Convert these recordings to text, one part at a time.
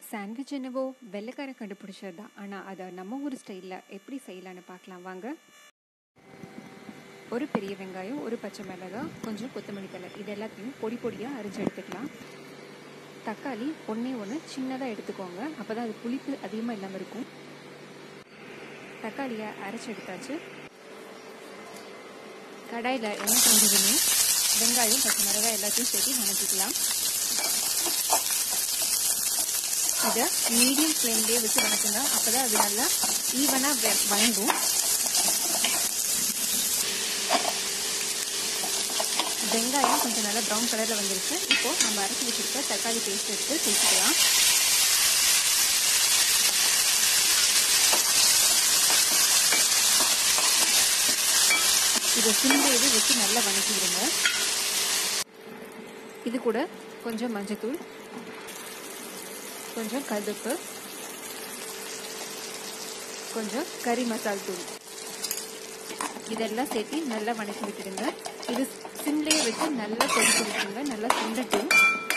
sandwich என்னவோ வெள்ளைக்காரன் கண்டுபிடிச்சது தான் ஆனால் அதை நம்ம ஊர் ஸ்டைலில் எப்படி செய்யலான்னு பார்க்கலாம் வாங்க ஒரு பெரிய வெங்காயம் ஒரு பச்சை மிளகாய் கொஞ்சம் கொத்தமல்லி தலை இது எல்லாத்தையும் பொடி பொடியாக அரிஞ்சு எடுத்துக்கலாம் தக்காளி ஒன்றே ஒன்று சின்னதாக எடுத்துக்கோங்க அப்போ தான் அது புளிப்பு அதிகமாக இல்லாமல் இருக்கும் தக்காளியை அரைச்சி எடுத்தாச்சு கடாயில் எண்ணெய் கொஞ்சதுமே வெங்காயம் பச்சை மிளகாய் எல்லாத்தையும் சேர்த்து வணக்கிக்கலாம் இதை மீடியம் ஃப்ளேம்லேயே வச்சு வணக்குங்க அப்போ தான் அது நல்லா ஈவனாக வணங்கும் வெங்காயம் கொஞ்சம் நல்லா ப்ரௌன் கலரில் வந்துருச்சு இப்போது நம்ம அரைச்சி வச்சுருக்க தக்காளி பேஸ்ட் எடுத்து சேர்த்துக்கலாம் இதை சிம்லேயே வச்சு நல்லா வணக்கிடுங்க இது கூட கொஞ்சம் மஞ்சத்தூள் கொஞ்சம் கதுப்பு கொஞ்சம் கறி மசால் தூள் இதெல்லாம் சேர்த்து நல்லா வணக்கி விட்டுடுங்க இது சிம்லேயே வச்சு நல்லா கொதிக்க விட்டுருங்க நல்லா சுண்டட்டும்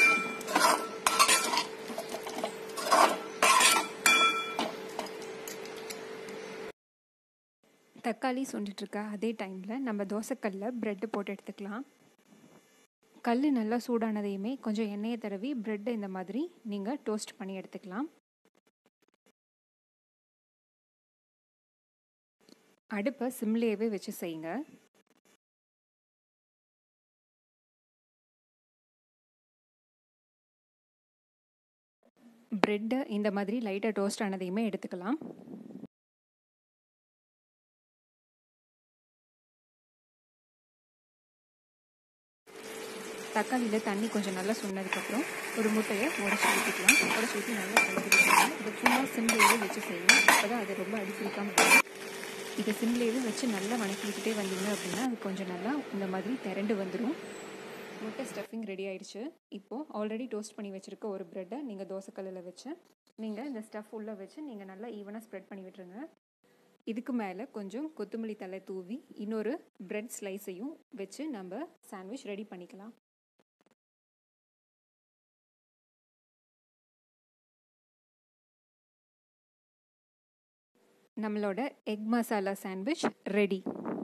தக்காளி சுண்டுட்டு இருக்க அதே டைமில் நம்ம தோசைக்கல்லில் ப்ரெட்டு போட்டு எடுத்துக்கலாம் கல் நல்லா சூடானதையுமே கொஞ்சம் எண்ணெயை தடவி ப்ரெட்டை இந்த மாதிரி நீங்கள் டோஸ்ட் பண்ணி எடுத்துக்கலாம் அடுப்பை சிம்லேயே வச்சு செய்யுங்க ப்ரெட்டை இந்த மாதிரி லைட்டாக டோஸ்ட் ஆனதையுமே எடுத்துக்கலாம் தக்காளியில் தண்ணி கொஞ்சம் நல்லா சொன்னதுக்கப்புறம் ஒரு முட்டையை உடச்சி ஊற்றிக்கலாம் உடச்சி ஊற்றி நல்லா கலந்து விட்டுக்கலாம் இதை சும்மா சிம்லேயே வச்சு செய்யணும் அப்போ தான் அது ரொம்ப அடிப்பிடிக்காமல் இருக்கும் இதை சிம்லேயே வச்சு நல்லா வணக்கிக்கிட்டே வந்தீங்க அப்படின்னா அது கொஞ்சம் நல்லா இந்த மாதிரி திரண்டு வந்துடும் முட்டை ஸ்டஃபிங் ரெடி ஆயிடுச்சு இப்போது ஆல்ரெடி டோஸ்ட் பண்ணி வச்சுருக்க ஒரு ப்ரெட்டை நீங்கள் தோசைக்கல்லில் வச்சு நீங்கள் இந்த ஸ்டஃப் உள்ளே வச்சு நீங்கள் நல்லா ஈவனாக ஸ்ப்ரெட் பண்ணி விட்டுருங்க இதுக்கு மேலே கொஞ்சம் கொத்தமல்லி தலை தூவி இன்னொரு ப்ரெட் ஸ்லைஸையும் வச்சு நம்ம சாண்ட்விச் ரெடி பண்ணிக்கலாம் நம்மளோட எக் மசாலா சாண்ட்விச் ரெடி